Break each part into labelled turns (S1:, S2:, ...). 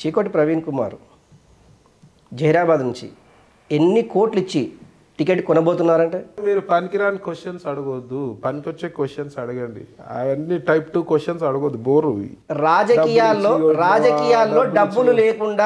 S1: చీకోటి ప్రవీణ్ కుమార్ జహీరాబాద్ నుంచి ఎన్ని కోట్లు ఇచ్చి టికెట్ కొనబోతున్నారంటే
S2: మీరు పనికిరాని క్వశ్చన్స్ అడగొద్దు పనికొచ్చే క్వశ్చన్స్ అడగండి అవన్నీ టైప్ టూ క్వశ్చన్స్ అడగొద్దు బోరు ఇవి.
S1: రాజకీయాల్లో
S2: డబ్బులు ఇచ్చి
S1: రాజకీయాల్లో
S2: డబ్బులు
S1: డబ్బులు లేకుండా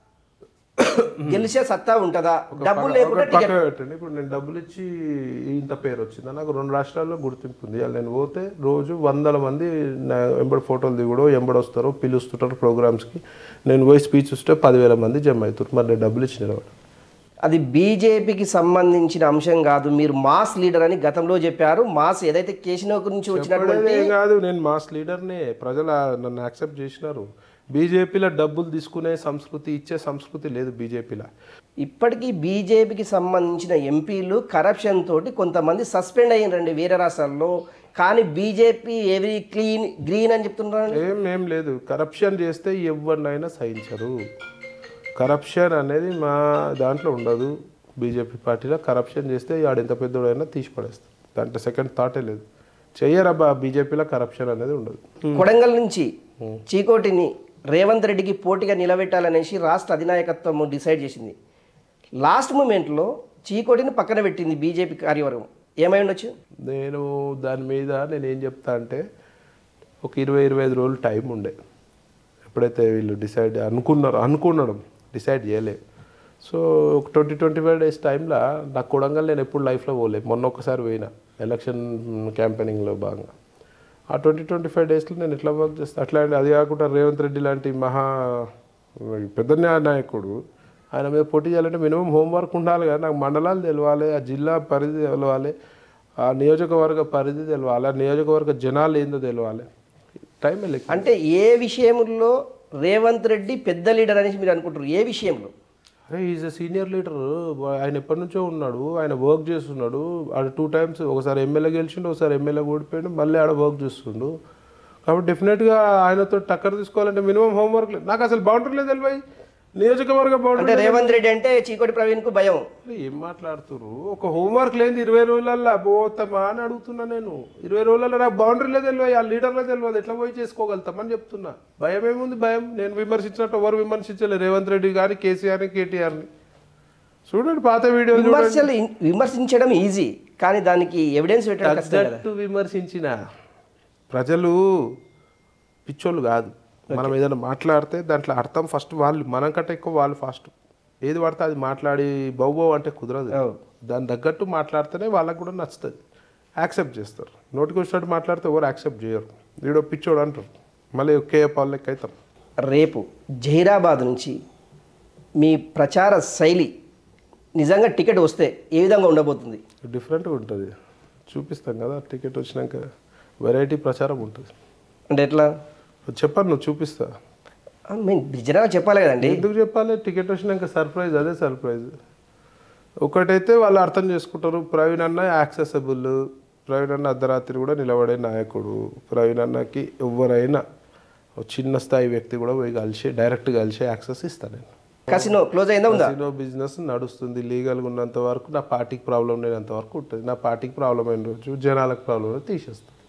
S1: గెలిచే సత్తా ఉంటుందా డబ్బులు లేకుండా
S2: ఒకటి
S1: టికెట్
S2: పక్కన పెట్టండి ఇప్పుడు నేను డబ్బులు ఇచ్చి ఇంత పేరు వచ్చింది నాకు రెండు రాష్ట్రాల్లో గుర్తింపు ఉంది ఇవాళ నేను పోతే రోజు వందల మంది నా ఎంబడి ఫోటోలు దిగుడో ఎంబడి వస్తారో పిలుస్తుంటారు ప్రోగ్రామ్స్కి నేను పోయి స్పీచ్ ఇస్తే పదివేల మంది జమ అవుతారు మరి నేను డబ్బులు ఇచ్చిన నిలబడి
S1: అది బీజేపీకి సంబంధించిన అంశం కాదు మీరు మాస్ లీడర్ అని గతంలో చెప్పారు మాస్ ఏదైతే కేశినోకు నుంచి వచ్చినటువంటి
S2: ఏం కాదు నేను మాస్ లీడర్నే ప్రజలు ఆ- నన్ను యాక్సెప్ట్ చేసినారు బీజేపీలో డబ్బులు తీసుకునే సంస్కృతి ఇచ్చే సంస్కృతి లేదు బీజేపీలో
S1: ఇప్పటికీ బీజేపీకి సంబంధించిన ఎంపీలు కరప్షన్ తోటి కొంతమంది సస్పెండ్ అయ్యారండి వేరే రాష్ట్రాల్లో కానీ బీజేపీ ఎవరి క్లీన్ గ్రీన్ అని చెప్తున్నారు
S2: ఏం ఏం లేదు కరప్షన్ చేస్తే ఎవరినైనా సహించరు కరప్షన్ అనేది మా దాంట్లో ఉండదు బీజేపీ పార్టీలో కరప్షన్ చేస్తే ఆడు ఎంత పెద్దోడైనా తీసి పడేస్తారు దాంట్లో సెకండ్ థాటే లేదు చెయ్యరబ్బా బీజేపీలో కరప్షన్ అనేది ఉండదు
S1: కొడంగల్ నుంచి చీకోటిని రేవంత్ రెడ్డికి పోటీగా నిలబెట్టాలనేసి రాష్ట్ర అధినాయకత్వం డిసైడ్ చేసింది లాస్ట్ మూమెంట్లో చీకోటిని పక్కన పెట్టింది బీజేపీ కార్యవర్గం ఏమై ఉండొచ్చు
S2: నేను దాని మీద నేను ఏం చెప్తా అంటే ఒక ఇరవై ఇరవై ఐదు రోజులు టైం ఉండే ఎప్పుడైతే వీళ్ళు డిసైడ్ అనుకున్నారు అనుకునడం డిసైడ్ చేయలే సో ఒక ట్వంటీ ట్వంటీ ఫైవ్ డేస్ టైంలో నాకు కొడంగల్ నేను ఎప్పుడు లైఫ్లో పోలే మొన్న ఒకసారి పోయినా ఎలక్షన్ క్యాంపెయినింగ్లో భాగంగా ఆ ట్వంటీ ట్వంటీ ఫైవ్ డేస్లో నేను ఎట్లా వర్క్ చేస్తాను అట్లా అది కాకుండా రేవంత్ రెడ్డి లాంటి మహా పెద్ద న్యాయ నాయకుడు ఆయన మీద పోటీ చేయాలంటే మినిమం హోంవర్క్ ఉండాలి కదా నాకు మండలాలు తెలవాలి ఆ జిల్లా పరిధి తెలవాలి ఆ నియోజకవర్గ పరిధి తెలవాలి ఆ నియోజకవర్గ జనాలు ఏందో తెలవాలి టైం వెళ్ళి
S1: అంటే ఏ విషయంలో రేవంత్ రెడ్డి పెద్ద లీడర్ అనేసి మీరు అనుకుంటారు ఏ విషయంలో
S2: అరే ఈజ్ అ సీనియర్ లీడర్ ఆయన ఎప్పటి నుంచో ఉన్నాడు ఆయన వర్క్ చేస్తున్నాడు ఆడ టూ టైమ్స్ ఒకసారి ఎమ్మెల్యే గెలిచిండు ఒకసారి ఎమ్మెల్యే ఓడిపోయాడు మళ్ళీ ఆడ వర్క్ చేస్తుండు కాబట్టి డెఫినెట్గా ఆయనతో టక్కర్ తీసుకోవాలంటే మినిమం హోంవర్క్ లేదు నాకు అసలు బౌండరీ లేదు తెలివాయి నియోజకవర్గ
S1: అంటే
S2: బౌండరీ
S1: రేవంత్ రెడ్డి అంటే చీకోటి ప్రవీణ్కు భయం
S2: ఏం మాట్లాడుతున్నారు ఒక హోంవర్క్ లేని ఇరవై రోజులల్లో పోతామా అని అడుగుతున్నా నేను ఇరవై రోజులలో నాకు బౌండరీలో తెలియదు ఆ లీడర్లో తెలియదు ఎట్లా పోయి చేసుకోగలుగుతామని చెప్తున్నా భయం ఏముంది భయం నేను విమర్శించినట్టు ఎవరు విమర్శించలేదు రేవంత్ రెడ్డి కానీ కేసీఆర్ని కేటీఆర్ని చూడండి పాత వీడియోలు చూడండి
S1: విమర్శలు విమర్శించడం ఈజీ కానీ దానికి ఎవిడెన్స్ పెట్టడం కష్టం కదా
S2: తగ్గట్టు విమర్శించిన ప్రజలు పిచ్చోళ్ళు కాదు మనం ఏదైనా మాట్లాడితే దాంట్లో అర్థం ఫస్ట్ వాళ్ళు మనం కంటే ఎక్కువ వాళ్ళు ఫాస్ట్ ఏది పడితే అది మాట్లాడి బౌబో అంటే కుదరదు
S1: అవును.
S2: దాని తగ్గట్టు మాట్లాడితేనే వాళ్ళకు కూడా నచ్చుతుంది యాక్సెప్ట్ చేస్తారు నోటికి వచ్చినట్టు మాట్లాడితే ఎవరు యాక్సెప్ట్ చేయరు వీడో పిచ్చోడు అంటారు మళ్ళీ కేఏ పాలు లెక్క అవుతాం
S1: రేపు జహీరాబాద్ నుంచి మీ ప్రచార శైలి నిజంగా టికెట్ వస్తే ఏ విధంగా ఉండబోతుంది
S2: డిఫరెంట్గా ఉంటుంది చూపిస్తాం కదా టికెట్ వచ్చినాక వెరైటీ ప్రచారం ఉంటుంది
S1: అంటే ఎట్లా
S2: చెప్పాను నువ్వు చూపిస్తా
S1: ఆ, మేము జనాలు చెప్పాలి కదండి
S2: ఎందుకు చెప్పాలి టికెట్ వచ్చినాక సర్ప్రైజ్ అదే సర్ప్రైజ్ ఒకటైతే వాళ్ళు అర్థం చేసుకుంటారు ప్రవీణ్ అన్న యాక్సెసబుల్ ప్రవీణ్ అన్న అర్ధరాత్రి కూడా నిలబడే నాయకుడు ప్రవీణ్ అన్నకి ఎవరైనా ఒక చిన్న స్థాయి వ్యక్తి కూడా పోయి కలిసి డైరెక్ట్ కలిసి యాక్సెస్ ఇస్తాను నేను
S1: కసినో క్లోజ్ అయిందా ఉందా
S2: కసినో బిజినెస్ నడుస్తుంది లీగల్గా ఉన్నంత వరకు నా పార్టీకి ప్రాబ్లం లేనంత వరకు ఉంటుంది నా పార్టీకి ప్రాబ్లం అయిన రోజు జనాలకు ప్రాబ్లం తీసేస్తాను